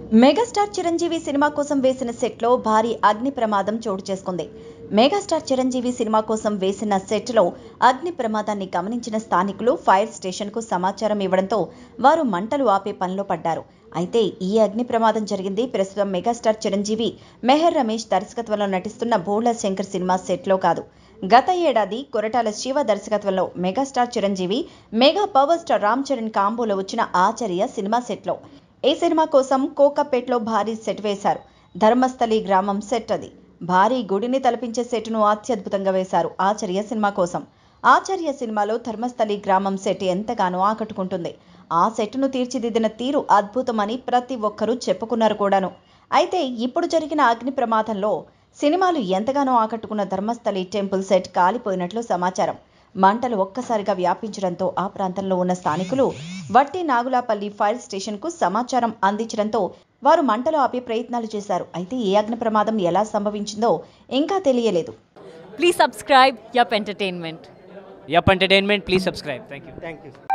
Megastar Chiranjeevi cinema కోసం వేసిన సెట్లో భారీ అగ్ని ప్రమాదం చోటు చేసుకుంది మెగాస్టార్ చిరంజీవి సినిమా కోసం వేసిన సెట్లో అగ్ని ప్రమాదాన్ని గమనించిన స్థానికులు ఫైర్ స్టేషన్కు సమాచారం ఇవ్వడంతో వారు మంటలు ఆపే పనిలో పడ్డారు అయితే ఈ అగ్ని ప్రమాదం జరిగింది ప్రస్తుతం మెగాస్టార్ చిరంజీవి మెహర్ రమేష్ దర్శకత్వంలో నటిస్తున్న బోళ్ల శంకర్ సినిమా సెట్లో కాదు గత ఏడాది కొరటాల శివ దర్శకత్వంలో megastar Chiranjeevi mega power star Ram Charan కాంబోలో వచ్చిన ఆచార్య సినిమా సెట్లో ఈ సినిమా కోసం కోకపేట్లో భారీ సెట్ వేశారు ధర్మస్థలి గ్రామం సెట్ అది భారీ గుడిని తలపించే సెట్ను అత్యద్భుతంగా వేశారు ఆచార్య సినిమా కోసం ఆచార్య సినిమాలో ధర్మస్థలి గ్రామం సెట్ ఎంతగానో ఆకట్టుకుంటుంది ఆ సెట్ను తీర్చిదిద్దిన తీరు అద్భుతమని ప్రతి ఒక్కరూ చెప్పుకున్నారు కూడాను అయితే ఇప్పుడు జరిగిన అగ్ని ప్రమాదంలో సినిమాలు ఎంతగానో ఆకట్టుకున్న ధర్మస్థలి టెంపుల్ సెట్ కాలిపోయినట్లు సమాచారం మంటలు ఒక్కసారిగా వ్యాపించడంతో ఆ ప్రాంతంలో ఉన్న స్థానికులు వట్టి నాగులాపల్లి ఫైర్ స్టేషన్కు సమాచారం అందించడంతో వారు మంటలు ఆపే ప్రయత్నాలు చేశారు అయితే ఏ అగ్ని ప్రమాదం ఎలా సంభవించిందో ఇంకా తెలియలేదు Please subscribe Yup Entertainment. Yup Entertainment, please subscribe. Thank you. Thank you.